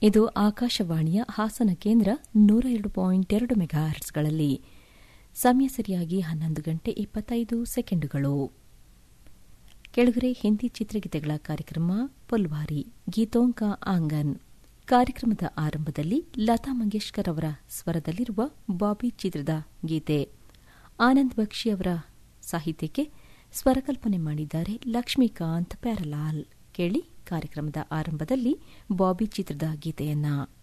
ಇದು ಆಕಾಶವಾಣಿಯ ಹಾಸನ ಕೇಂದ್ರ ನೂರ ಎರಡು ಪಾಯಿಂಟ್ ಎರಡು ಮೆಗಾಹರ್ಟ್ಸ್ಗಳಲ್ಲಿ ಸಮಯ ಸರಿಯಾಗಿ ಹನ್ನೊಂದು ಗಂಟೆ ಇಪ್ಪತ್ತೈದು ಸೆಕೆಂಡುಗಳು ಕೆಳಗರೆ ಹಿಂದಿ ಚಿತ್ರಗೀತೆಗಳ ಕಾರ್ಯಕ್ರಮ ಪುಲ್ವಾರಿ ಗೀತೋಂಕ ಆಂಗನ್ ಕಾರ್ಯಕ್ರಮದ ಆರಂಭದಲ್ಲಿ ಲತಾ ಮಂಗೇಶ್ಕರ್ ಅವರ ಸ್ವರದಲ್ಲಿರುವ ಬಾಬಿ ಚಿತ್ರದ ಗೀತೆ ಆನಂದ್ ಬಕ್ಷಿ ಅವರ ಸಾಹಿತ್ಯಕ್ಕೆ ಸ್ವರಕಲ್ಪನೆ ಮಾಡಿದ್ದಾರೆ ಲಕ್ಷ್ಮೀಕಾಂತ್ ಪ್ಯಾರಲಾಲ್ ಕೇಳಿ ಕಾರ್ಯಕ್ರಮದ ಆರಂಭದಲ್ಲಿ ಬಾಬಿ ಚಿತ್ರದ ಗೀತೆಯನ್ನ